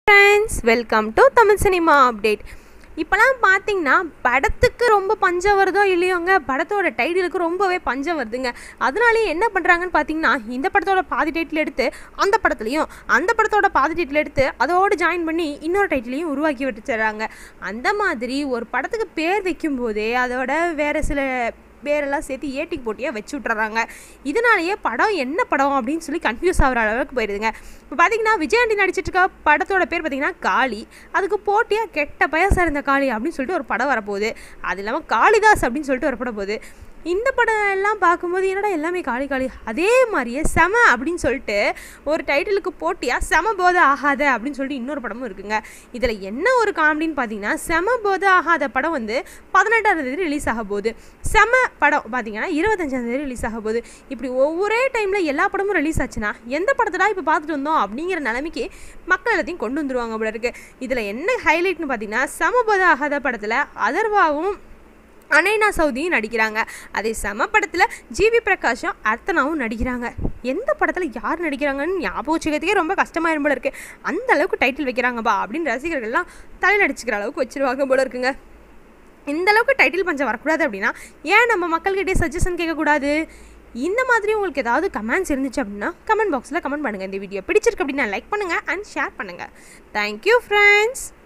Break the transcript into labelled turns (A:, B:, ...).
A: friends welcome to Tamil cinema update இப்போலாம் பார்த்தீங்கன்னா படத்துக்கு ரொம்ப பஞ்சம் வருதோ இல்லையோங்க படத்தோட டைட்டிலுக்கு ரொம்பவே பஞ்சம் வருதுங்க அதனாலேயே என்ன பண்ணுறாங்கன்னு பார்த்தீங்கன்னா இந்த படத்தோட பாதி டைட்டில் எடுத்து அந்த படத்துலையும் அந்த படத்தோட பாதி டைட்டில் எடுத்து அதோடு ஜாயின் பண்ணி இன்னொரு டைட்டிலையும் உருவாக்கி வச்சுறாங்க அந்த மாதிரி ஒரு படத்துக்கு பேர் வைக்கும்போதே அதோட வேறு சில பேரெல்லாம் சேர்த்து ஏட்டிக்கு போட்டியாக வச்சு விட்றாங்க இதனாலேயே படம் என்ன படம் அப்படின்னு சொல்லி கன்ஃபியூஸ் ஆகிற அளவுக்கு போயிடுதுங்க இப்போ பார்த்தீங்கன்னா விஜயாண்டி நடிச்சிட்டு இருக்க படத்தோட பேர் பார்த்தீங்கன்னா காளி அதுக்கு போட்டியாக கெட்ட பயசா இருந்த காளி அப்படின்னு சொல்லிட்டு ஒரு படம் வரப்போகுது அது இல்லாமல் காளிதாஸ் அப்படின்னு சொல்லிட்டு ஒரு படம் போகுது இந்த படம் எல்லாம் பார்க்கும்போது என்னடா எல்லாமே காளி காளி அதே மாதிரியே செம அப்படின்னு சொல்லிட்டு ஒரு டைட்டிலுக்கு போட்டியாக செம போதை ஆகாத அப்படின்னு சொல்லிட்டு இன்னொரு படமும் இருக்குங்க இதில் என்ன ஒரு காமெடின்னு பார்த்தீங்கன்னா செம போதை ஆகாத படம் வந்து பதினெட்டாம் தேதி ரிலீஸ் ஆக போகுது செம படம் பார்த்தீங்கன்னா இருபத்தஞ்சாம் தேதி ரிலீஸ் ஆக போகுது இப்படி ஒவ்வொரே டைமில் எல்லா படமும் ரிலீஸ் ஆச்சுன்னா எந்த படத்தடா இப்போ பார்த்துட்டு வந்தோம் அப்படிங்கிற நிலைமைக்கு மக்கள் எல்லாத்தையும் கொண்டு வந்துருவாங்க போல இருக்கு இதில் என்ன ஹைலைட்னு பார்த்தீங்கன்னா செம போதை ஆகாத படத்தில் அதர்வாவும் அனைனா சௌதியும் நடிக்கிறாங்க அதே சம படத்தில் ஜிவி பிரகாஷும் அர்த்தனாவும் நடிக்கிறாங்க எந்த படத்தில் யார் நடிக்கிறாங்கன்னு ஞாபகம் வச்சுக்கிறதுக்கே ரொம்ப கஷ்டமாயிரும் போல இருக்குது அந்த அளவுக்கு டைட்டில் வைக்கிறாங்கப்பா அப்படின்னு ரசிகர்கள்லாம் தலையில் அடிச்சுக்கிற அளவுக்கு வச்சிருவாங்க போல இருக்குங்க இந்த அளவுக்கு டைட்டில் பஞ்சம் வரக்கூடாது அப்படின்னா ஏன் நம்ம மக்கள்கிட்டே சஜஷன் கேட்கக்கூடாது இந்த மாதிரி உங்களுக்கு ஏதாவது கமெண்ட்ஸ் இருந்துச்சு அப்படின்னா கமெண்ட் பாக்ஸில் கமெண்ட் பண்ணுங்கள் இந்த வீடியோ பிடிச்சிருக்கு அப்படின்னா லைக் பண்ணுங்கள் அண்ட் ஷேர் பண்ணுங்கள் தேங்க்யூ ஃப்ரெண்ட்ஸ்